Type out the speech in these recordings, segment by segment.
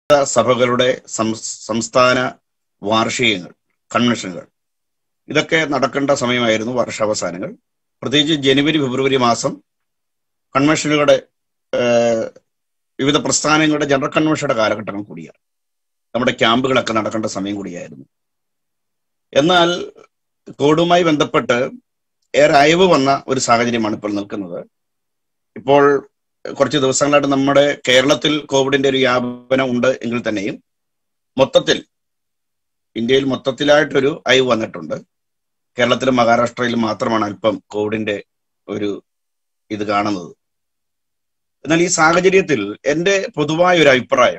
സഭകളുടെ സം- സംസ്ഥാന വാർഷികങ്ങൾ കൺവെൻഷനുകൾ ഇതൊക്കെ നടക്കേണ്ട സമയമായിരുന്നു വർഷാവസാനങ്ങൾ പ്രത്യേകിച്ച് ജനുവരി ഫെബ്രുവരി മാസം കൺവെൻഷനുകളുടെ ഏഹ്, വിവിധ പ്രസ്ഥാനങ്ങളുടെ ജനറൽ കൺവെൻഷനുടെ കാലഘട്ടങ്ങൾ കൂടിയാണ് നമ്മുടെ ക്യാമ്പുകളൊക്കെ നടക്കേണ്ട സമയം കൂടിയായിരുന്നു എന്നാൽ കോവിഡുമായി ബന്ധപ്പെട്ട് ഏറെ അയവ് വന്ന ഒരു സാഹചര്യമാണ് ഇപ്പോൾ നിൽക്കുന്നത് ഇപ്പോൾ കുറച്ച് ദിവസങ്ങളായിട്ട് നമ്മുടെ കേരളത്തിൽ കോവിഡിന്റെ ഒരു വ്യാപനം ഉണ്ട് എങ്കിൽ തന്നെയും മൊത്തത്തിൽ ഇന്ത്യയിൽ മൊത്തത്തിലായിട്ടൊരു അയവ് വന്നിട്ടുണ്ട് കേരളത്തിലും മഹാരാഷ്ട്രയിലും മാത്രമാണ് അല്പം കോവിഡിന്റെ ഒരു ഇത് കാണുന്നത് എന്നാൽ ഈ സാഹചര്യത്തിൽ എന്റെ പൊതുവായ ഒരു അഭിപ്രായം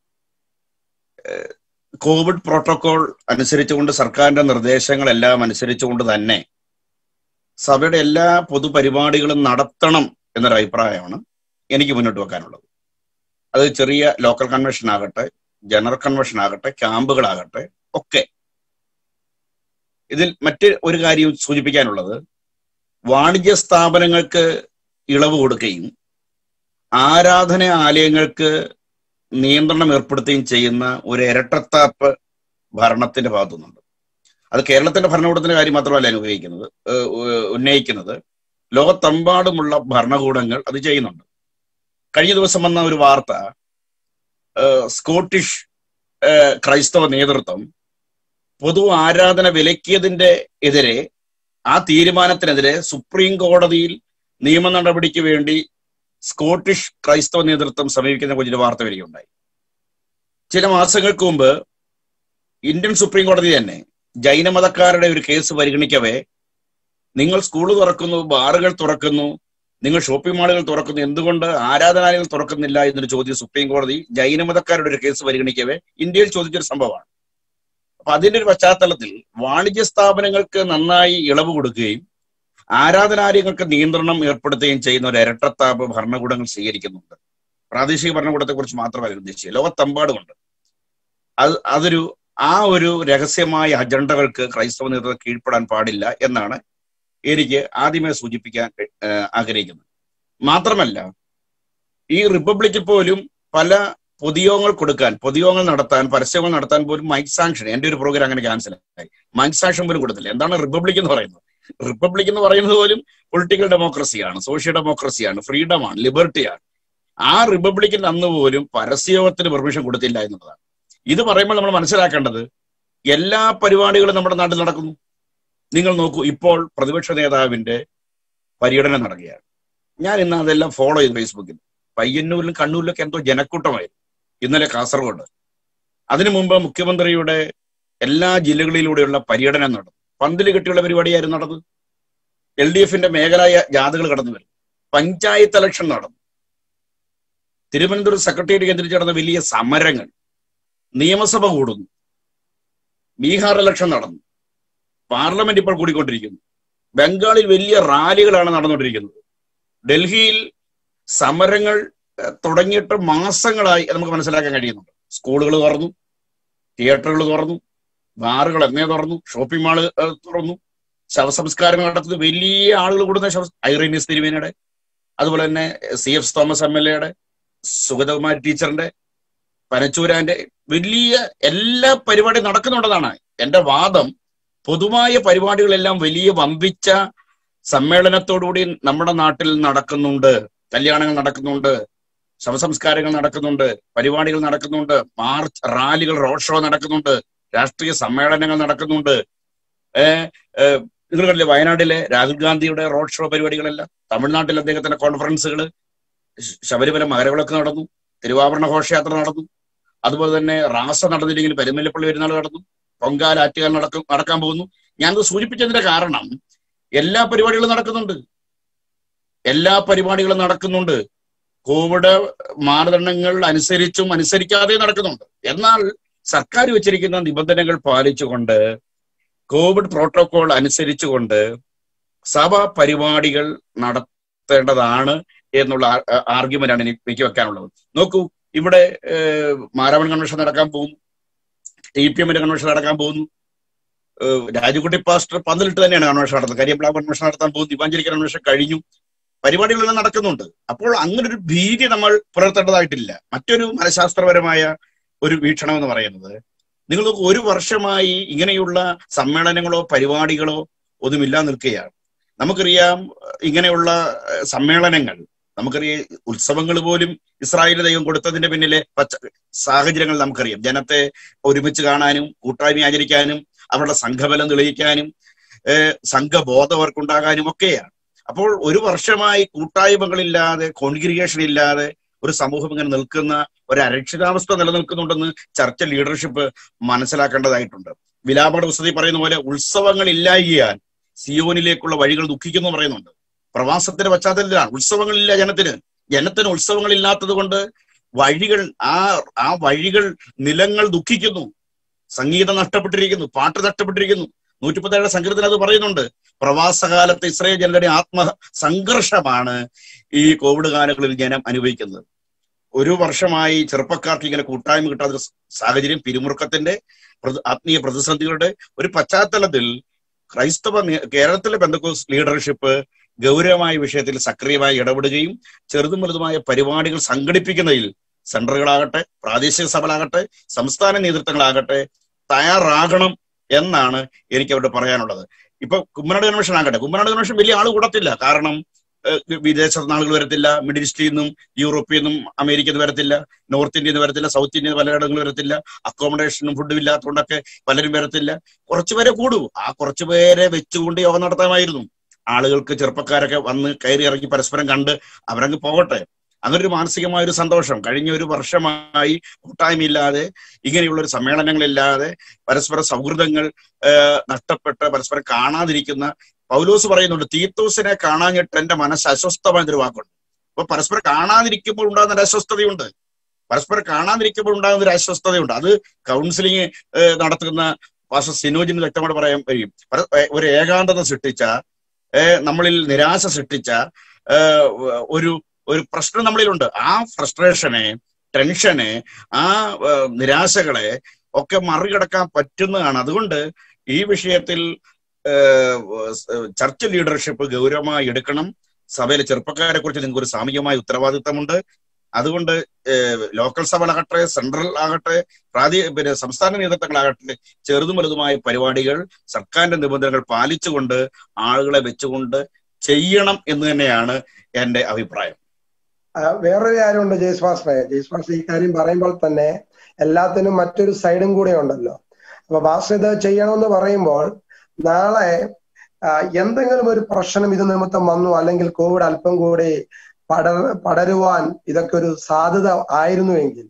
ഏഹ്, കോവിഡ് പ്രോട്ടോകോൾ അനുസരിച്ചുകൊണ്ട് സർക്കാരിന്റെ നിർദ്ദേശങ്ങളെല്ലാം അനുസരിച്ചുകൊണ്ട് തന്നെ സഭയുടെ എല്ലാ പൊതുപരിപാടികളും നടത്തണം എന്നൊരു അഭിപ്രായമാണ് എനിക്ക് മുന്നോട്ട് വെക്കാനുള്ളത് അത് ചെറിയ ലോക്കൽ കൺവെൻഷൻ ആകട്ടെ ജനറൽ കൺവെൻഷൻ ആകട്ടെ ക്യാമ്പുകളാകട്ടെ ഒക്കെ ഇതിൽ മറ്റ് ഒരു കാര്യം സൂചിപ്പിക്കാനുള്ളത് വാണിജ്യ സ്ഥാപനങ്ങൾക്ക് ഇളവ് കൊടുക്കുകയും ആരാധന ആലയങ്ങൾക്ക് നിയന്ത്രണം ഏർപ്പെടുത്തുകയും ചെയ്യുന്ന ഒരു ഇരട്ടത്താപ്പ് ഭരണത്തിന്റെ ഭാഗത്തുനിന്നുണ്ട് അത് കേരളത്തിന്റെ ഭരണകൂടത്തിന്റെ കാര്യം മാത്രമല്ല അനുഭവിക്കുന്നത് ഏഹ് ഏഹ് ഉന്നയിക്കുന്നത് ലോകത്തെമ്പാടുമുള്ള ഭരണകൂടങ്ങൾ അത് ചെയ്യുന്നുണ്ട് കഴിഞ്ഞ ദിവസം വന്ന ഒരു വാർത്ത ഏഹ് സ്കോട്ടിഷ് ഏഹ് ക്രൈസ്തവ നേതൃത്വം പൊതു ആരാധന വിലക്കിയതിന്റെ എതിരെ ആ തീരുമാനത്തിനെതിരെ സുപ്രീം കോടതിയിൽ നിയമ നടപടിക്ക് വേണ്ടി സ്കോട്ടിഷ് ക്രൈസ്തവ നേതൃത്വം സമീപിക്കുന്ന കുറിച്ചൊരു വാർത്ത വരികയുണ്ടായി ചില മാസങ്ങൾക്ക് മുമ്പ് ഇന്ത്യൻ സുപ്രീം കോടതി തന്നെ ജൈനമതക്കാരുടെ ഒരു കേസ് പരിഗണിക്കവേ നിങ്ങൾ സ്കൂൾ തുറക്കുന്നു ബാറുകൾ തുറക്കുന്നു നിങ്ങൾ ഷോപ്പിംഗ് മാളുകൾ തുറക്കുന്നു എന്തുകൊണ്ട് ആരാധനാലയങ്ങൾ തുറക്കുന്നില്ല എന്നൊരു ചോദ്യം സുപ്രീം കോടതി ജൈനമതക്കാരുടെ ഒരു കേസ് പരിഗണിക്കവേ ഇന്ത്യയിൽ ചോദിച്ചൊരു സംഭവമാണ് അപ്പൊ അതിന്റെ ഒരു പശ്ചാത്തലത്തിൽ വാണിജ്യ സ്ഥാപനങ്ങൾക്ക് നന്നായി ഇളവ് കൊടുക്കുകയും ആരാധനാലയങ്ങൾക്ക് നിയന്ത്രണം ഏർപ്പെടുത്തുകയും ചെയ്യുന്ന ഒരു ഇരട്ടത്താപ്പ് ഭരണകൂടങ്ങൾ സ്വീകരിക്കുന്നുണ്ട് പ്രാദേശിക ഭരണകൂടത്തെ കുറിച്ച് മാത്രമല്ല ഉദ്ദേശിച്ചത് ലോകത്തെമ്പാടുമുണ്ട് അത് അതൊരു ആ ഒരു രഹസ്യമായ അജണ്ടകൾക്ക് ക്രൈസ്തവ നേതൃത്വം കീഴ്പ്പെടാൻ പാടില്ല എന്നാണ് എനിക്ക് ആദ്യമേ സൂചിപ്പിക്കാൻ ഏഹ്, ആഗ്രഹിക്കുന്നത് മാത്രമല്ല ഈ റിപ്പബ്ലിക്കിൽ പോലും പല പൊതുയോഗങ്ങൾ കൊടുക്കാൻ പൊതുയോഗങ്ങൾ നടത്താൻ പരസ്യങ്ങൾ നടത്താൻ പോലും മൈക്ക് സാങ്ഷൻ എന്റെ ഒരു പ്രോഗ്രാം അങ്ങനെ ക്യാൻസൽ ആയി മൈക്ക് സാങ്ഷൻ പോലും കൊടുത്തില്ല എന്താണ് റിപ്പബ്ലിക് എന്ന് പറയുന്നത് റിപ്പബ്ലിക് എന്ന് പറയുന്നത് പോലും പൊളിറ്റിക്കൽ ഡെമോക്രസിയാണ് സോഷ്യൽ ഡെമോക്രസിയാണ് ഫ്രീഡമാണ് ലിബർട്ടിയാണ് ആ റിപ്പബ്ലിക്കിന് അന്ന് പോലും പരസ്യത്തിന് പെർമിഷൻ കൊടുത്തില്ല എന്നുള്ളതാണ് ഇത് പറയുമ്പോൾ നമ്മൾ മനസ്സിലാക്കേണ്ടത് എല്ലാ പരിപാടികളും നമ്മുടെ നാട്ടിൽ നടക്കുന്നു നിങ്ങൾ നോക്കൂ ഇപ്പോൾ പ്രതിപക്ഷ നേതാവിന്റെ പര്യടനം നടക്കുകയാണ് ഞാൻ ഇന്ന് അതെല്ലാം ഫോളോ ചെയ്തു ഫേസ്ബുക്കിൽ പയ്യന്നൂരിലും കണ്ണൂരിലൊക്കെ എന്തോ ജനക്കൂട്ടമായിരുന്നു ഇന്നലെ കാസർഗോഡ് അതിനു മുമ്പ് മുഖ്യമന്ത്രിയുടെ എല്ലാ ജില്ലകളിലൂടെയുള്ള പര്യടനം നടന്നു പന്തല് കെട്ടിയുള്ള പരിപാടിയായിരുന്നു നടന്നത് എൽ ഡി എഫിന്റെ മേഖലായ ജാഥകൾ കടന്നു വരും പഞ്ചായത്ത് ഇലക്ഷൻ നടന്നു തിരുവനന്തപുരം സെക്രട്ടേറിയറ്റ് കേന്ദ്രീകരിച്ച് നടന്ന വലിയ സമരങ്ങൾ നിയമസഭ കൂടുന്നു ബീഹാർ ഇലക്ഷൻ നടന്നു പാർലമെന്റ് ഇപ്പോൾ കൂടിക്കൊണ്ടിരിക്കുന്നു ബംഗാളിൽ വലിയ റാലികളാണ് നടന്നുകൊണ്ടിരിക്കുന്നത് ഡൽഹിയിൽ സമരങ്ങൾ ഏഹ്, തുടങ്ങിയിട്ട് മാസങ്ങളായി അത് നമുക്ക് മനസ്സിലാക്കാൻ കഴിയുന്നുണ്ട് സ്കൂളുകൾ തുറന്നു തിയേറ്ററുകൾ തുറന്നു ബാറുകൾ എന്നേ തുറന്നു ഷോപ്പിംഗ് മാള് ഏഹ്, തുറന്നു ശവസംസ്കാരങ്ങൾ നടത്തുന്ന വലിയ ആളുകൾ കൂടുന്ന ശവ ഐറീനിയസ് തിരുവേനയുടെ അതുപോലെ തന്നെ C F Thomas M L എയുടെ സുഗതകുമാരി ടീച്ചറിന്റെ പനച്ചൂരാന്റെ വലിയ എല്ലാ പരിപാടിയും നടക്കുന്നുണ്ടെന്നാണ് എന്റെ വാദം പൊതുവായ പരിപാടികളെല്ലാം വലിയ വമ്പിച്ച സമ്മേളനത്തോടുകൂടി നമ്മുടെ നാട്ടിൽ നടക്കുന്നുണ്ട് കല്യാണങ്ങൾ നടക്കുന്നുണ്ട് ശവസംസ്കാരങ്ങൾ നടക്കുന്നുണ്ട് പരിപാടികൾ നടക്കുന്നുണ്ട് മാർച്ച് റാലികൾ റോഡ് ഷോ നടക്കുന്നുണ്ട് രാഷ്ട്രീയ സമ്മേളനങ്ങൾ നടക്കുന്നുണ്ട് ഏഹ് ഏഹ് നിങ്ങൾ കണ്ടില്ലേ വയനാട്ടിലെ രാഹുൽ ഗാന്ധിയുടെ റോഡ് ഷോ പരിപാടികളെല്ലാം തമിഴ്നാട്ടിൽ അദ്ദേഹത്തിന്റെ കോൺഫറൻസുകൾ ശബരിമല മകരവിളക്ക് നടന്നു തിരുവാഭരണ ഘോഷയാത്ര നടന്നു അതുപോലെ തന്നെ റാസ നടന്നില്ലെങ്കിൽ പെരുമല്ലപ്പള്ളി പെരുന്നാൾ നടന്നു പൊങ്കാല ആറ്റുകാൽ നടക്കും നടക്കാൻ പോകുന്നു ഞാനത് സൂചിപ്പിച്ചതിന്റെ കാരണം എല്ലാ പരിപാടികളും നടക്കുന്നുണ്ട് എല്ലാ പരിപാടികളും നടക്കുന്നുണ്ട് കോവിഡ് മാനദണ്ഡങ്ങൾ അനുസരിച്ചും അനുസരിക്കാതെയും നടക്കുന്നുണ്ട് എന്നാൽ സർക്കാർ വെച്ചിരിക്കുന്ന നിബന്ധനകൾ പാലിച്ചുകൊണ്ട് കോവിഡ് പ്രോട്ടോകോൾ അനുസരിച്ചുകൊണ്ട് സഭ പരിപാടികൾ നടത്തേണ്ടതാണ് എന്നുള്ള ആർഗ്യുമെന്റ് ആണ് എനിക്ക് വെക്കാനുള്ളത് നോക്കൂ ഇവിടെ ഏഹ്, മാരാമൺ കൺവെൻഷൻ നടക്കാൻ പോകുന്നു ടി പി എമ്മിന്റെ കൺവെൻഷൻ നടക്കാൻ പോകുന്നു ഏഹ്, രാജുകുട്ടി പാസ്റ്റർ പന്തലിട്ട് തന്നെയാണ് കൺവെൻഷൻ നടത്തുന്നത് കരിയപ്പിള കൺവെൻഷൻ നടത്താൻ പോകുന്നു ദിവാഞ്ജലിക്കൽ കൺവെൻഷൻ കഴിഞ്ഞു പരിപാടികളെല്ലാം നടക്കുന്നുണ്ട് അപ്പോൾ അങ്ങനെ ഒരു ഭീതി നമ്മൾ പുലർത്തേണ്ടതായിട്ടില്ല മറ്റൊരു മനഃശാസ്ത്രപരമായ ഒരു വീക്ഷണം എന്ന് പറയുന്നത് നിങ്ങൾ നോക്കൂ ഒരു വർഷമായി ഇങ്ങനെയുള്ള സമ്മേളനങ്ങളോ പരിപാടികളോ ഒന്നുമില്ലാതെ നിൽക്കുകയാണ് നമുക്കറിയാം ഇങ്ങനെയുള്ള ഏഹ്, സമ്മേളനങ്ങൾ നമുക്കറിയാം ഉത്സവങ്ങൾ പോലും ഇസ്രായേൽ ദൈവം കൊടുത്തതിന്റെ പിന്നിലെ പച്ച സാഹചര്യങ്ങൾ നമുക്കറിയാം ജനത്തെ ഒരുമിച്ച് കാണാനും കൂട്ടായ്മ ആചരിക്കാനും അവരുടെ സംഘബലം തെളിയിക്കാനും ഏഹ്, സംഘബോധം അവർക്കുണ്ടാകാനും ഒക്കെയാണ് അപ്പോൾ ഒരു വർഷമായി കൂട്ടായ്മകളില്ലാതെ കോൺഗ്രിഗേഷൻ ഇല്ലാതെ ഒരു സമൂഹം ഇങ്ങനെ നിൽക്കുന്ന ഒരു അരക്ഷിതാവസ്ഥ നിലനിൽക്കുന്നുണ്ടെന്ന് ചർച്ച ലീഡർഷിപ്പ് മനസ്സിലാക്കേണ്ടതായിട്ടുണ്ട് വിലാപയുടെ പുസ്തകത്തിൽ പറയുന്ന പോലെ ഉത്സവങ്ങൾ ഇല്ലായികയാൽ സിയോനിലേക്കുള്ള വഴികൾ ദുഃഖിക്കുന്നു എന്ന് പറയുന്നുണ്ട് പ്രവാസത്തിന്റെ പശ്ചാത്തലത്തിലാണ് ഉത്സവങ്ങളില്ല ജനത്തിന് ജനത്തിന് ഉത്സവങ്ങളില്ലാത്തത് കൊണ്ട് വഴികൾ ആ ആ വഴികൾ നിലങ്ങൾ ദുഃഖിക്കുന്നു സംഗീതം നഷ്ടപ്പെട്ടിരിക്കുന്നു പാട്ട് നഷ്ടപ്പെട്ടിരിക്കുന്നു നൂറ്റിപ്പത്തേഴ് സംഗീതത്തിൽ അത് പറയുന്നുണ്ട് പ്രവാസകാലത്ത് ഇസ്രയേൽ ജനതയുടെ ആത്മ സംഘർഷമാണ് ഈ കോവിഡ് കാലങ്ങളിൽ ജനം അനുഭവിക്കുന്നത് ഒരു വർഷമായി ചെറുപ്പക്കാർക്ക് ഇങ്ങനെ കൂട്ടായ്മ കിട്ടാത്ത ഒരു സാഹചര്യം പിരിമുറുക്കത്തിന്റെ പ്രതി- ആത്മീയ പ്രതിസന്ധികളുടെ ഒരു പശ്ചാത്തലത്തിൽ ക്രൈസ്തവ നേ- കേരളത്തിലെ ബന്ധക്കോസ് ലീഡർഷിപ്പ് ഗൗരവമായ വിഷയത്തിൽ സക്രിയമായി ഇടപെടുകയും ചെറുതും വലുതുമായ പരിപാടികൾ സംഘടിപ്പിക്കുന്നതിൽ സെന്ററുകളാകട്ടെ പ്രാദേശിക സഭകളാകട്ടെ സംസ്ഥാന നേതൃത്വങ്ങളാകട്ടെ തയ്യാറാകണം എന്നാണ് എനിക്ക് അവരോട് പറയാനുള്ളത് ഇപ്പൊ കുമ്മനാട് കൺവെൻഷൻ ആകട്ടെ കുമ്മനാട് കൺവെൻഷൻ വലിയ ആൾ കൂടത്തില്ല കാരണം ഏഹ്, വിദേശ നാളുകൾ വരത്തില്ല മിഡിൽ ഈസ്റ്റിൽ നിന്നും യൂറോപ്പിൽ നിന്നും അമേരിക്കയിൽ നിന്ന് വരത്തില്ല നോർത്ത് ഇന്ത്യയിൽ നിന്ന് വരത്തില്ല സൗത്ത് ഇന്ത്യയിൽ നിന്ന് പലയിടങ്ങളിൽ വരത്തില്ല അക്കോമഡേഷനും ഫുഡും ഇല്ലാത്തതുകൊണ്ടൊക്കെ പലരും വരത്തില്ല കുറച്ചു പേരെ കൂടൂ ആ കുറച്ചു പേരെ വെച്ചുകൊണ്ട് യോഗം നടത്താമായിരുന്നു ആളുകൾക്ക് ചെറുപ്പക്കാരൊക്കെ വന്ന് കയറി ഇറങ്ങി പരസ്പരം കണ്ട് അവരങ്ങ് പോകട്ടെ അങ്ങനെ ഒരു മാനസികമായ ഒരു സന്തോഷം കഴിഞ്ഞ ഒരു വർഷമായി കൂട്ടായ്മയില്ലാതെ ഇങ്ങനെയുള്ള ഒരു സമ്മേളനങ്ങളില്ലാതെ പരസ്പര സൗഹൃദങ്ങൾ ഏഹ്, നഷ്ടപ്പെട്ട് പരസ്പരം കാണാതിരിക്കുന്ന പൗലോസ് പറയുന്നുണ്ട് തീത്തോസിനെ കാണാഞ്ഞിട്ട് എന്റെ മനസ്സ് അസ്വസ്ഥമായൊരു വാക്കുണ്ട് അപ്പൊ പരസ്പരം കാണാതിരിക്കുമ്പോൾ ഉണ്ടാകുന്ന ഒരു അസ്വസ്ഥതയുണ്ട് പരസ്പരം കാണാതിരിക്കുമ്പോൾ ഉണ്ടാകുന്ന ഒരു അസ്വസ്ഥതയുണ്ട് അത് കൗൺസിലിംഗ് ഏഹ്, നടത്തുന്ന പാസ്റ്റർ സിനോജിന് വ്യക്തമായിട്ട് പറയാൻ കഴിയും പര- ഏഹ്, ഒരു ഏകാന്തത സൃഷ്ടിച്ച ഏഹ്, നമ്മളിൽ നിരാശ സൃഷ്ടിച്ച ഏഹ്, ഒരു ഒരു പ്രശ്നം നമ്മളിലുണ്ട് ആ ഫ്രസ്ട്രേഷനെ ടെൻഷനെ ആ ഏഹ്, നിരാശകളെ ഒക്കെ മറികടക്കാൻ പറ്റുന്നതാണ് അതുകൊണ്ട് ഈ വിഷയത്തിൽ ഏഹ്, ഏഹ്, ചർച്ച് ലീഡർഷിപ്പ് ഗൗരവമായി എടുക്കണം സഭയിലെ ചെറുപ്പക്കാരെ കുറിച്ച് നിങ്ങൾക്ക് ഒരു സാമൂഹികമായ ഉത്തരവാദിത്തമുണ്ട് അതുകൊണ്ട് ഏഹ്, ലോക്കൽ സഭകളാകട്ടെ സെൻട്രൽ ആകട്ടെ പ്രാദേ പിന്നെ സംസ്ഥാന നേതൃത്വങ്ങളാകട്ടെ ചെറുതും വലുതുമായ പരിപാടികൾ സർക്കാരിന്റെ നിബന്ധനകൾ പാലിച്ചുകൊണ്ട് ആളുകളെ വെച്ചുകൊണ്ട് ചെയ്യണം എന്ന് തന്നെയാണ് എന്റെ അഭിപ്രായം ആ, വേറൊരു കാര്യമുണ്ട് ജയസ്വാസ്മേ ജയസ്വാസ് ഈ കാര്യം പറയുമ്പോൾ തന്നെ എല്ലാത്തിനും മറ്റൊരു സൈഡും കൂടെ ഉണ്ടല്ലോ അപ്പൊ ബാസ് ഇത് ചെയ്യണമെന്ന് പറയുമ്പോൾ നാളെ ആ, എന്തെങ്കിലും ഒരു പ്രശ്നം ഇത് നിമിത്തം വന്നു അല്ലെങ്കിൽ കോവിഡ് അല്പം കൂടി പടർ പടരുവാൻ ഇതൊക്കെ ഒരു സാധ്യത ആയിരുന്നുവെങ്കിൽ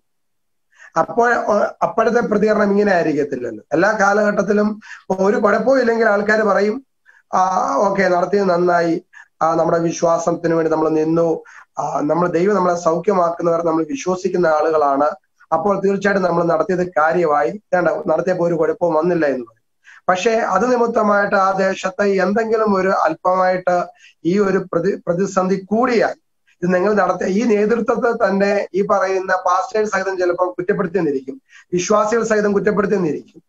അപ്പോൾ അപ്പോഴത്തെ പ്രതികരണം ഇങ്ങനെ ആയിരിക്കത്തില്ലല്ലോ എല്ലാ കാലഘട്ടത്തിലും ഒരു കുഴപ്പവും ഇല്ലെങ്കിൽ ആൾക്കാർ പറയും ആ ഓക്കെ നടത്തിയത് നന്നായി ആ നമ്മുടെ വിശ്വാസത്തിന് വേണ്ടി നമ്മൾ നിന്നു ആ, നമ്മൾ ദൈവം നമ്മളെ സൗഖ്യമാക്കുന്നവർ നമ്മൾ വിശ്വസിക്കുന്ന ആളുകളാണ് അപ്പോൾ തീർച്ചയായിട്ടും നമ്മൾ നടത്തിയത് കാര്യമായി വേണ്ട നടത്തിയപ്പോൾ ഒരു കുഴപ്പവും വന്നില്ല എന്ന് പറയും പക്ഷേ അത് നിമിത്തമായിട്ട് ആ ദേശത്ത് എന്തെങ്കിലും ഒരു അല്പമായിട്ട് ഈ ഒരു പ്രതി പ്രതിസന്ധി കൂടിയാൽ ഇത് നിങ്ങൾ നടത്തിയ ഈ നേതൃത്വത്തെ തന്നെ ഈ പറയുന്ന പാസ്റ്റേഴ്സ് സഹിതം ചിലപ്പോൾ കുറ്റപ്പെടുത്തിയെന്നിരിക്കും വിശ്വാസികൾ സഹിതം കുറ്റപ്പെടുത്തിയെന്നിരിക്കും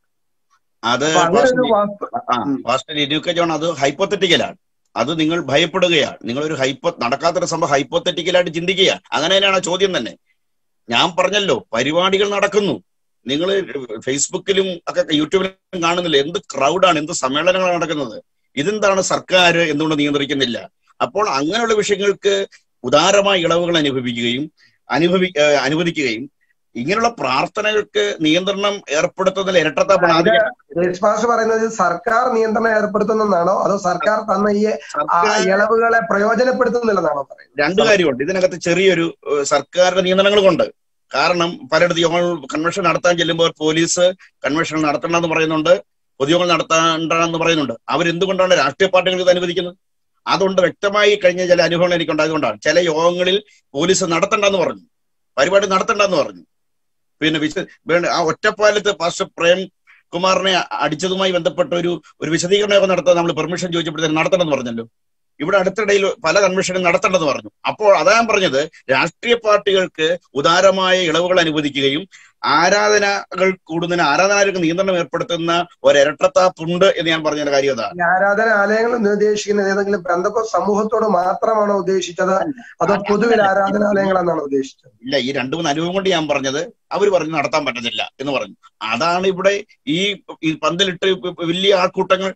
അത് അപ്പൊ അങ്ങനെ ഒരു പാസ്റ്റർ വാസ്തു ആ, പാസ്റ്റർ ഇരിക്ക ജോൺ അത് ഹൈപ്പോത്തറ്റിക്കലാണ് അത് നിങ്ങൾ ഭയപ്പെടുകയാണ് നിങ്ങൾ ഒരു ഹൈപ്പോ നടക്കാത്തൊരു സംഭവം ഹൈപ്പോത്തറ്റിക്കലായിട്ട് ചിന്തിക്കുകയാണ് അങ്ങനെ തന്നെയാണ് ആ ചോദ്യം തന്നെ ഞാൻ പറഞ്ഞല്ലോ പരിപാടികൾ നടക്കുന്നു നിങ്ങൾ ഫേസ്ബുക്കിലും ഒക്കെ യൂട്യൂബിലും കാണുന്നില്ല എന്ത് ക്രൗഡാണ് എന്ത് സമ്മേളനങ്ങളാണ് നടക്കുന്നത് ഇതെന്താണ് സർക്കാർ എന്തുകൊണ്ട് നിയന്ത്രിക്കുന്നില്ല അപ്പോൾ അങ്ങനെയുള്ള വിഷയങ്ങൾക്ക് ഉദാരമായ ഇളവുകൾ അനുഭവിക്കുകയും അനുഭവി ഏഹ് അനുവദിക്കുകയും ഇങ്ങനെയുള്ള പ്രാർത്ഥനകൾക്ക് നിയന്ത്രണം ഏർപ്പെടുത്തുന്നതിൽ ഇരട്ടത്താപ്പാണ് ഇത് ആദ്യം യേശുപാസ് പറയുന്നത് സർക്കാർ നിയന്ത്രണം ഏർപ്പെടുത്തുന്നതാണോ അതോ സർക്കാർ തന്ന ഈ ആ സർക്കാർ ഇളവുകളെ പ്രയോജനപ്പെടുത്തുന്നില്ലെന്നാണോ പറയുന്നത് രണ്ട് കാര്യമുണ്ട് ഇതിനകത്ത് ചെറിയൊരു ഏഹ്, സർക്കാരിന്റെ നിയന്ത്രണങ്ങൾ കൊണ്ട് കാരണം പലയിടത്ത് യോഗങ്ങൾ കൺവെൻഷൻ നടത്താൻ ചെല്ലുമ്പോൾ പോലീസ് കൺവെൻഷൻ നടത്തണമെന്ന് പറയുന്നുണ്ട് പൊതുയോഗങ്ങൾ നടത്തേണ്ടെന്ന് പറയുന്നുണ്ട് അവരെന്തുകൊണ്ടാണ് രാഷ്ട്രീയ പാർട്ടികൾ ഇത് അനുവദിക്കുന്നത് അതുകൊണ്ട് വ്യക്തമായി കഴിഞ്ഞ ചില അനുഭവങ്ങൾ എനിക്കുണ്ടായതുകൊണ്ടാണ് ചില യോഗങ്ങളിൽ പോലീസ് നടത്തണ്ടെന്ന് പറഞ്ഞു പരിപാടി നടത്തണ്ടെന്ന് പറഞ്ഞു പിന്നെ വിശ വേണ്ട ആ ഒറ്റപ്പാലത്ത് പാസ്റ്റർ പ്രേം കുമാറിനെ അടിച്ചതുമായി ബന്ധപ്പെട്ട ഒരു ഒരു വിശദീകരണ യോഗം നടത്താൻ നമ്മൾ പെർമിഷൻ ചോദിച്ചപ്പോഴത്തേക്ക് നടത്തണമെന്ന് പറഞ്ഞല്ലോ ഇവിടെ അടുത്തിടയിൽ പല കൺവെൻഷനും നടത്തേണ്ടെന്ന് പറഞ്ഞു അപ്പോൾ അതാ ഞാൻ പറഞ്ഞത് രാഷ്ട്രീയ പാർട്ടികൾക്ക് ഉദാരമായ ഇളവുകൾ അനുവദിക്കുകയും ആരാധനകൾ കൂടുന്നതിന് ആരാധനാർക്ക് നിയന്ത്രണം ഏർപ്പെടുത്തുന്ന ഒരു ഇരട്ടത്താപ്പുണ്ട് എന്ന് ഞാൻ പറഞ്ഞ കാര്യം അതാണ് ഈ ആരാധനാലയങ്ങൾ എന്ന് ഉദ്ദേശിക്കുന്നത് ഏതെങ്കിലും ബന്ധക്കോ സമൂഹത്തോട് മാത്രമാണോ ഉദ്ദേശിച്ചത് അതോ പൊതുവിൽ ആരാധനാലയങ്ങളെന്നാണ് ഉദ്ദേശിച്ചത് ഇല്ല ഈ രണ്ടു മൂന്ന് അനുഭവം കൊണ്ട് ഞാൻ പറഞ്ഞത് അവർ പറഞ്ഞു നടത്താൻ പറ്റുന്നില്ല എന്ന് പറഞ്ഞു അതാണ് ഇവിടെ ഈ ഈ പന്തലിട്ട് വലിയ ആൾക്കൂട്ടങ്ങൾ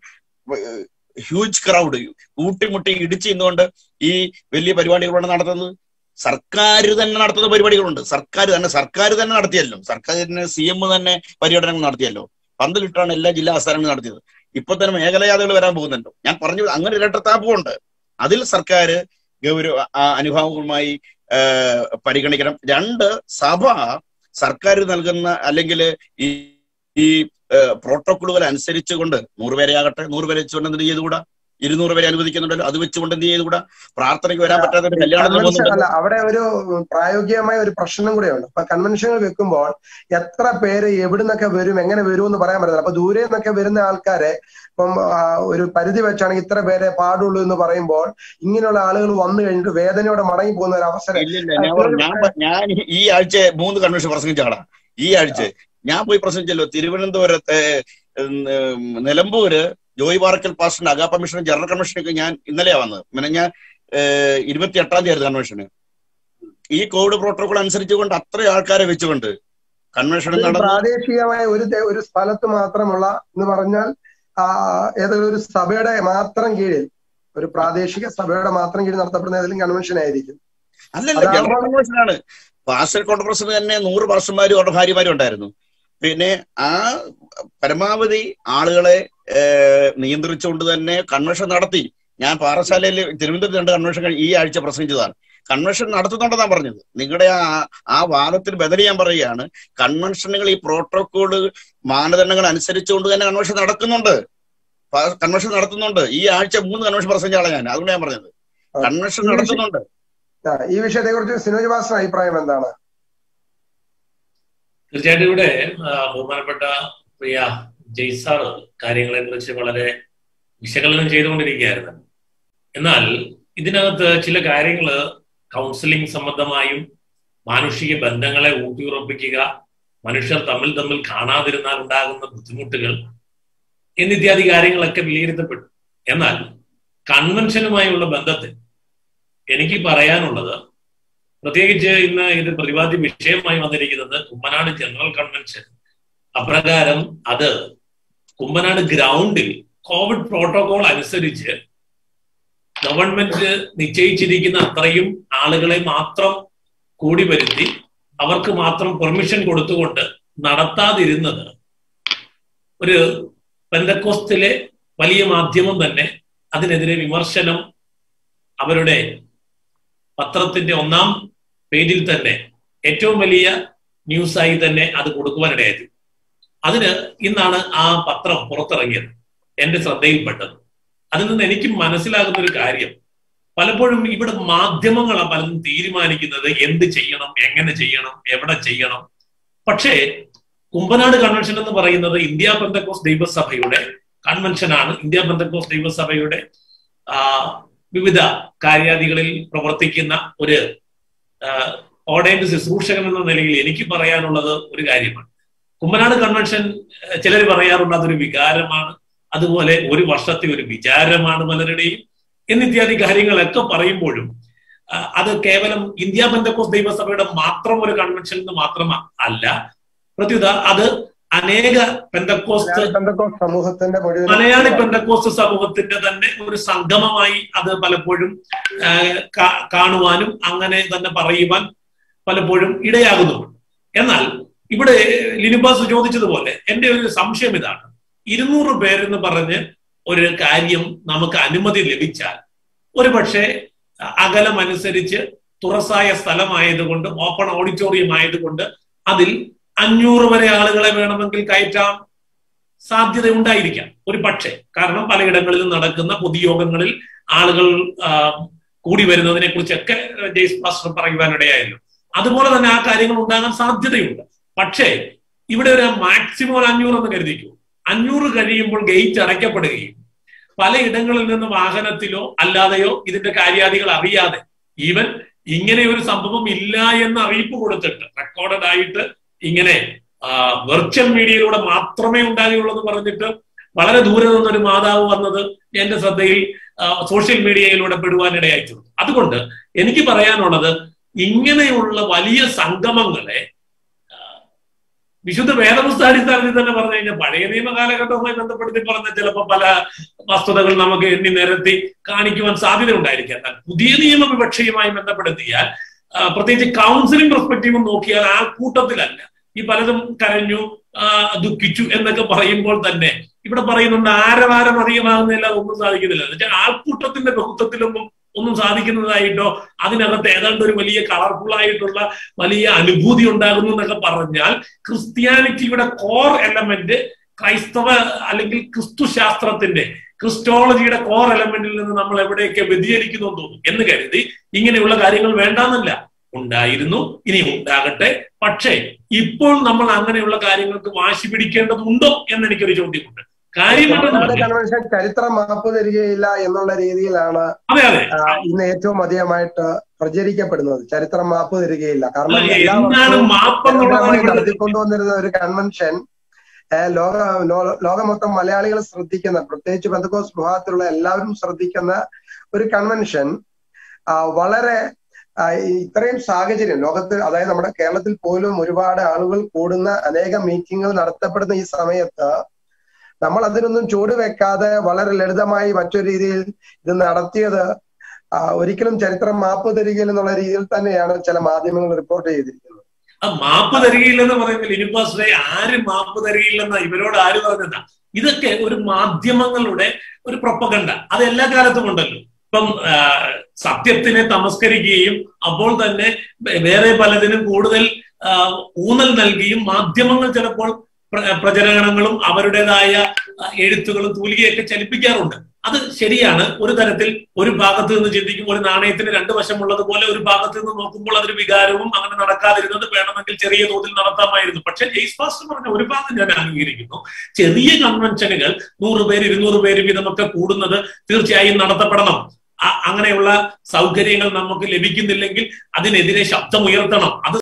ഹ്യൂജ് ക്രൗഡ് കൂട്ടിമുട്ടി ഇടിച്ച് ഇന്നുകൊണ്ട് ഈ വലിയ പരിപാടികളാണ് നടത്തുന്നത് സർക്കാർ തന്നെ നടത്തുന്ന പരിപാടികളുണ്ട് സർക്കാർ തന്നെ സർക്കാർ തന്നെ നടത്തിയല്ലോ സർക്കാർ തന്നെ സി എം തന്നെ പര്യടനങ്ങൾ നടത്തിയല്ലോ പന്തലിട്ടാണ് എല്ലാ ജില്ലാ ആസ്ഥാനങ്ങളും നടത്തിയത് ഇപ്പൊ തന്നെ മേഖലയാതകൾ വരാൻ പോകുന്നുണ്ടോ ഞാൻ പറഞ്ഞു അങ്ങനെ ഇരട്ടത്താപ്പുണ്ട് അതിൽ സർക്കാർ ഗൗരവ ആ, അനുഭാവങ്ങളുമായി ആ, പരിഗണിക്കണം രണ്ട് സഭ സർക്കാർ നൽകുന്ന അല്ലെങ്കിൽ ഈ ഈ പ്രോട്ടോക്കോളുകൾ അനുസരിച്ചുകൊണ്ട് നൂറ് പേരെ ആകട്ടെ നൂറ് പേരെ വെച്ചുകൊണ്ട് എന്ത് ചെയ്തുകൂടാ ഇരുന്നൂറ് പേരെ അനുവദിക്കുന്നുണ്ടല്ലോ അത് വെച്ചുകൊണ്ട് എന്ത് ചെയ്തുകൂടാ പ്രാർത്ഥനയ്ക്ക് വരാൻ പറ്റാത്ത ഒരു കല്യാണത്തിന് കൺവെൻഷൻ പോകുന്നുണ്ടല്ലോ അല്ല അവിടെ ഒരു പ്രായോഗികമായ ഒരു പ്രശ്നം കൂടെയുണ്ട് അപ്പൊ കൺവെൻഷനുകൾ വെക്കുമ്പോൾ എത്ര പേര് എവിടുന്നൊക്കെ വരും എങ്ങനെ വരും എന്ന് പറയാൻ പറ്റില്ല അപ്പൊ ദൂരെ നിന്നൊക്കെ വരുന്ന ആൾക്കാരെ ഇപ്പം ആ, ഒരു പരിധി വെച്ചാണെങ്കിൽ ഇത്ര പേരെ പാടുള്ളൂ എന്ന് പറയുമ്പോൾ ഇങ്ങനെയുള്ള ആളുകൾ വന്നു കഴിഞ്ഞിട്ട് വേദനയോടെ മടങ്ങി പോകുന്ന ഒരു അവസരം ഇല്ലില്ല ഞാൻ പറഞ്ഞു ഞാൻ പ- ഞാൻ ഈ ആഴ്ച മൂന്ന് കൺവെൻഷൻ പ്രസംഗിച്ചാടാ ഈ ആഴ്ച ഞാൻ പോയി പ്രസംഗിച്ചല്ലോ തിരുവനന്തപുരത്തെ ഉം, ഉം, നിലമ്പൂര് ജോയ് പാറക്കൽ പാസ്റ്ററിന്റെ അഗാപ്പ മിഷൻ ജനറൽ കൺവെൻഷനൊക്കെ ഞാൻ ഇന്നലെയാ വന്നത് പിന്നെ ഞാൻ ഇരുപത്തി എട്ടാം തീയതി ആയിരുന്നു കൺവെൻഷന് ഈ കോവിഡ് പ്രോട്ടോകോൾ അനുസരിച്ചുകൊണ്ട് അത്ര ആൾക്കാരെ വെച്ചുകൊണ്ട് കൺവെൻഷൻ ഒരു നടന്നു പ്രാദേശികമായ ഒരു ദേ- ഒരു സ്ഥലത്ത് മാത്രമുള്ള എന്ന് പറഞ്ഞാൽ ആ ഏതെങ്കിലും ഒരു സഭയുടെ മാത്രം കീഴിൽ ഒരു പ്രാദേശിക സഭയുടെ മാത്രം കീഴിൽ നടത്തപ്പെടുന്ന ഏതെങ്കിലും കൺവെൻഷൻ ആയിരിക്കും അല്ലല്ല അതാവുമ്പോ- ജനറൽ കൺവെൻഷനാണ് പാസ്റ്റർ കോൺഫറൻസിന് തന്നെ നൂറ് പാസ്റ്റർമാരും അവരുടെ ഭാര്യമാരും ഉണ്ടായിരുന്നു പിന്നെ ആ പരമാവധി ആളുകളെ ഏഹ്, നിയന്ത്രിച്ചുകൊണ്ട് തന്നെ കൺവെൻഷൻ നടത്തി ഞാൻ പാറശാലയിൽ തിരുവനന്തപുരത്ത് രണ്ട് കൺവെൻഷൻ കഴി- ഈ ആഴ്ച പ്രസംഗിച്ചതാണ് കൺവെൻഷൻ നടത്തുന്നുണ്ടെന്നാണ് പറഞ്ഞത് നിങ്ങളുടെ ആ ആ വാദത്തിന് ബദൽ ഞാൻ പറയുകയാണ് കൺവെൻഷനുകൾ ഈ പ്രോട്ടോകോള് മാനദണ്ഡങ്ങൾ അനുസരിച്ചുകൊണ്ട് തന്നെ കൺവെൻഷൻ നടക്കുന്നുണ്ട് പ- കൺവെൻഷൻ നടത്തുന്നുണ്ട് ഈ ആഴ്ച മൂന്ന് കൺവെൻഷൻ പ്രസംഗിച്ച ആളാണ് ഞാൻ അതുകൊണ്ട് ഞാൻ പറഞ്ഞത് കൺവെൻഷൻ ഈ വിഷയം- നടത്തുന്നുണ്ട് ആ, ഈ വിഷയത്തെ കുറിച്ച് സിനോജ് ഭാസ്കർ അഭിപ്രായം എന്താണ് തീർച്ചയായിട്ടും ഇവിടെ ആ, ബഹുമാനപ്പെട്ട പ്രിയ ജയ്സാർ കാര്യങ്ങളെ കുറിച്ച് വളരെ വിശകലനം ചെയ്തുകൊണ്ടിരിക്കുകയായിരുന്നു എന്നാൽ ഇതിനകത്ത് ചില കാര്യങ്ങൾ കൗൺസിലിംഗ് സംബന്ധമായും മാനുഷിക ബന്ധങ്ങളെ ഊട്ടിയുറപ്പിക്കുക മനുഷ്യർ തമ്മിൽ തമ്മിൽ കാണാതിരുന്നാൽ ഉണ്ടാകുന്ന ബുദ്ധിമുട്ടുകൾ എന്നിത്യാദി കാര്യങ്ങളൊക്കെ വിലയിരുത്തപ്പെട്ടു എന്നാൽ കൺവെൻഷനുമായുള്ള ബന്ധത്തിൽ എനിക്ക് പറയാനുള്ളത് പ്രത്യേകിച്ച് ഇന്ന് ഇത് പ്രതിപാദ്യ വിഷയമായി വന്നിരിക്കുന്നത് കുമ്മനാട് ജനറൽ കൺവെൻഷൻ അപ്രകാരം അത് കുമ്മനാട് ഗ്രൗണ്ടിൽ കോവിഡ് പ്രോട്ടോകോൾ അനുസരിച്ച് ഗവൺമെന്റ് നിശ്ചയിച്ചിരിക്കുന്ന അത്രയും ആളുകളെ മാത്രം കൂടി വരുത്തി അവർക്ക് മാത്രം പെർമിഷൻ കൊടുത്തുകൊണ്ട് നടത്താതിരുന്നത് ഒരു പെന്തക്കോസ്തിലെ വലിയ മാധ്യമം തന്നെ അതിനെതിരെ വിമർശനം അവരുടെ പത്രത്തിന്റെ ഒന്നാം പേജിൽ തന്നെ ഏറ്റവും വലിയ ന്യൂസായി തന്നെ അത് കൊടുക്കുവാനിടയായത് അതിന് ഇന്നാണ് ആ പത്രം പുറത്തിറങ്ങിയത് എന്റെ ശ്രദ്ധയിൽപ്പെട്ടത് അതിൽ നിന്ന് എനിക്ക് മനസ്സിലാകുന്ന ഒരു കാര്യം പലപ്പോഴും ഇവിടെ മാധ്യമങ്ങളാണ് പലതും തീരുമാനിക്കുന്നത് എന്ത് ചെയ്യണം എങ്ങനെ ചെയ്യണം എവിടെ ചെയ്യണം പക്ഷേ കുമ്പനാട് കൺവെൻഷൻ എന്ന് പറയുന്നത് ഇന്ത്യ ബന്ധക്കോസ് ദൈവസഭയുടെ കൺവെൻഷനാണ് ഇന്ത്യ ബന്ധക്കോസ് ദൈവസഭയുടെ ആ, വിവിധ കാര്യാദികളിൽ പ്രവർത്തിക്കുന്ന ഒരു ഓർഡൈൻഡ് ശുശ്രൂഷകൻ എന്ന നിലയിൽ എനിക്ക് പറയാനുള്ളത് ഒരു കാര്യമാണ് കുമ്പനാട് കൺവെൻഷൻ ചിലർ പറയാറുണ്ട് അതൊരു വികാരമാണ് അതുപോലെ ഒരു വർഷത്തെ ഒരു വിചാരമാണ് പലരുടെയും എന്നിത്യാദി കാര്യങ്ങളൊക്കെ പറയുമ്പോഴും ആ, അത് കേവലം ഇന്ത്യ ബന്ധക്കോസ് ദൈവസഭയുടെ മാത്രം ഒരു കൺവെൻഷൻ എന്ന് മാത്രം അല്ല പ്രത്യുത അത് അനേക പെന്തക്കോസ്ത് പെന്തക്കോസ്ത് സമൂഹത്തിന്റെ മുഴുവൻ മലയാളി പെന്തക്കോസ്ത് സമൂഹത്തിന്റെ തന്നെ ഒരു സംഗമമായി അത് പലപ്പോഴും ആ, കാ- കാണുവാനും അങ്ങനെ തന്നെ പറയുവാൻ പലപ്പോഴും ഇടയാകുന്നുമുണ്ട് എന്നാൽ ഇവിടെ ലിനുബാസ് ചോദിച്ചതുപോലെ എന്റെ ഒരു സംശയം ഇതാണ് ഇരുന്നൂറ് പേരെന്ന് പറഞ്ഞ് ഒരു കാര്യം നമുക്ക് അനുമതി ലഭിച്ചാൽ ഒരു പക്ഷേ അകലം അനുസരിച്ച് തുറസായ സ്ഥലമായതുകൊണ്ട് ഓപ്പൺ ഓഡിറ്റോറിയം ആയതുകൊണ്ട് അതിൽ അഞ്ഞൂറ് വരെ ആളുകളെ വേണമെങ്കിൽ കയറ്റാൻ സാധ്യത ഉണ്ടായിരിക്കാം ഒരു പക്ഷേ കാരണം പലയിടങ്ങളിലും നടക്കുന്ന പൊതുയോഗങ്ങളിൽ ആളുകൾ ആ, കൂടി വരുന്നതിനെ കുറിച്ചൊക്കെ ജെയ്സ് മാസ്റ്റർ പറയുവാനിടയായല്ലോ അതുപോലെ തന്നെ ആ കാര്യങ്ങൾ ഉണ്ടാകാൻ സാധ്യതയുണ്ട് പക്ഷേ ഇവിടെ ഒരു മാക്സിമം ഒരു അഞ്ഞൂറ് എന്ന് കരുതിക്കൂ അഞ്ഞൂറ് കഴിയുമ്പോൾ ഗേറ്റ് അടയ്ക്കപ്പെടുകയും പലയിടങ്ങളിൽ നിന്ന് വാഹനത്തിലോ അല്ലാതെയോ ഇതിന്റെ കാര്യാദികൾ അറിയാതെ ഈവൻ ഇങ്ങനെ ഒരു സംഭവം ഇല്ല എന്ന് അറിയിപ്പ് കൊടുത്തിട്ട് റെക്കോർഡഡ് ആയിട്ട് ഇങ്ങനെ വെർച്വൽ മീഡിയയിലൂടെ മാത്രമേ ഉണ്ടാകുകയുള്ളൂ എന്ന് പറഞ്ഞിട്ട് വളരെ ദൂരെ നിന്നൊരു മാതാവ് വന്നത് എന്റെ ശ്രദ്ധയിൽ സോഷ്യൽ മീഡിയയിലൂടെ പെടുവാനിടയായിട്ടുണ്ട് അതുകൊണ്ട് എനിക്ക് പറയാനുള്ളത് ഇങ്ങനെയുള്ള വലിയ സംഗമങ്ങളെ വിശുദ്ധ വേദപുസ്താടിസ്ഥാനത്തിൽ തന്നെ പറഞ്ഞു കഴിഞ്ഞാൽ പഴയ നിയമ കാലഘട്ടവുമായി ബന്ധപ്പെടുത്തി പറഞ്ഞ ചിലപ്പോൾ പല വസ്തുതകൾ നമുക്ക് എണ്ണി നിരത്തി കാണിക്കുവാൻ സാധ്യത ഉണ്ടായിരിക്കാം എന്നാൽ പുതിയ നിയമ വിവക്ഷയുമായി ബന്ധപ്പെടുത്തിയാൽ പ്രത്യേകിച്ച് കൗൺസിലിംഗ് പെർസ്പെക്റ്റീവ് നോക്കിയാൽ ആ കൂട്ടത്തിലല്ല ഈ പലതും കരഞ്ഞു ദുഃഖിച്ചു എന്നൊക്കെ പറയുമ്പോൾ തന്നെ ഇവിടെ പറയുന്നുണ്ട് ആരവാരം അധികമാകുന്നില്ല ഒന്നും സാധിക്കുന്നില്ല എന്നുവെച്ചാൽ ആൾക്കൂട്ടത്തിന്റെ ബഹുത്വത്തിലൊന്നും ഒന്നും സാധിക്കുന്നതായിട്ടോ അതിനകത്ത് ഏതാണ്ട് ഒരു വലിയ കളർഫുൾ ആയിട്ടുള്ള വലിയ അനുഭൂതി ഉണ്ടാകുന്നു എന്നൊക്കെ പറഞ്ഞാൽ ക്രിസ്ത്യാനിറ്റിയുടെ കോർ എലമെന്റ് ക്രൈസ്തവ അല്ലെങ്കിൽ ക്രിസ്തു ശാസ്ത്രത്തിന്റെ ക്രിസ്റ്റോളജിയുടെ കോർ എലമെന്റിൽ നിന്ന് നമ്മൾ എവിടെയൊക്കെ വ്യതിചലിക്കുന്നു എന്ന് തോന്നും എന്ന് കരുതി ഇങ്ങനെയുള്ള കാര്യങ്ങൾ വേണ്ടാന്നല്ല ഉണ്ടായിരുന്നു ഇനി ഉണ്ടാകട്ടെ പക്ഷേ ഇപ്പോൾ നമ്മൾ അങ്ങനെയുള്ള കാര്യങ്ങൾക്ക് വാശി പിടിക്കേണ്ടതുണ്ടോ എന്ന് എനിക്കൊരു ചോദ്യമുണ്ട് കൺവെൻഷൻ ചരിത്രം മാപ്പ് തരികയില്ല എന്നുള്ള രീതിയിലാണ് അതെ അതെ ഇന്ന് ഏറ്റവും അധികമായിട്ട് പ്രചരിക്കപ്പെടുന്നത് ചരിത്രം മാപ്പ് തരികയില്ല കാരണം എന്താണ് മാപ്പ് നടത്തിക്കൊണ്ടുവന്നിരുന്ന ഒരു കൺവെൻഷൻ ലോക ലോകം മൊത്തം മലയാളികൾ ശ്രദ്ധിക്കുന്ന പ്രത്യേകിച്ച് ബന്ധക്കോസ് വിഭാഗത്തിലുള്ള എല്ലാവരും ശ്രദ്ധിക്കുന്ന ഒരു കൺവെൻഷൻ വളരെ ഇത്രയും സാഹചര്യം ലോകത്ത് അതായത് നമ്മുടെ കേരളത്തിൽ പോലും ഒരുപാട് ആളുകൾ കൂടുന്ന അനേകം മീറ്റിങ്ങുകൾ നടത്തപ്പെടുന്ന ഈ സമയത്ത് നമ്മൾ അതിനൊന്നും ചൂട് വെക്കാതെ വളരെ ലളിതമായി മറ്റൊരു രീതിയിൽ ഇത് നടത്തിയത് ഒരിക്കലും ചരിത്രം മാപ്പ് തരികയില്ല എന്നുള്ള രീതിയിൽ തന്നെയാണ് ചില മാധ്യമങ്ങൾ റിപ്പോർട്ട് ചെയ്തിരിക്കുന്നത് മാപ്പ് തരികയില്ലെന്ന് പറയുമ്പോൾ ഇനിപ്പാസ്റ്ററെ ആര് മാപ്പ് തരികയില്ലെന്ന ഇവരോട് ആര് പറഞ്ഞതാ ഇതൊക്കെ ഒരു മാധ്യമങ്ങളുടെ ഒരു പ്രൊപ്പകണ്ട അത് എല്ലാ കാലത്തും ഉണ്ടല്ലോ ഇപ്പം സത്യത്തിനെ തമസ്കരിക്കുകയും അപ്പോൾ തന്നെ വേറെ പലതിനും കൂടുതൽ ഊന്നൽ നൽകിയും മാധ്യമങ്ങൾ ചിലപ്പോൾ പ്രചരണങ്ങളും അവരുടേതായ എഴുത്തുകളും തൂലികയൊക്കെ ചലിപ്പിക്കാറുണ്ട് അത് ശരിയാണ് ഒരു തരത്തിൽ ഒരു ഭാഗത്ത് നിന്ന് ചിന്തിക്കുമ്പോൾ ഒരു നാണയത്തിന് രണ്ട് വശമുള്ളതുപോലെ ഒരു ഭാഗത്ത് നിന്ന് നോക്കുമ്പോൾ അതൊരു വികാരവും അങ്ങനെ നടക്കാതിരുന്നത് വേണമെങ്കിൽ ചെറിയ തോതിൽ നടത്താമായിരുന്നു പക്ഷെ ജെയ്സ് പാസ്റ്റർ പറഞ്ഞ ഒരു ഭാഗം ഞാൻ അംഗീകരിക്കുന്നു ചെറിയ കൺവെൻഷനുകൾ നൂറ് പേര് ഇരുന്നൂറ് പേര് വീതമൊക്കെ കൂടുന്നത് തീർച്ചയായും നടത്തപ്പെടണം അങ്ങനെയുള്ള സൗകര്യങ്ങൾ നമുക്ക് ലഭിക്കുന്നില്ലെങ്കിൽ അതിനെതിരെ ശബ്ദമുയർത്തണം അത്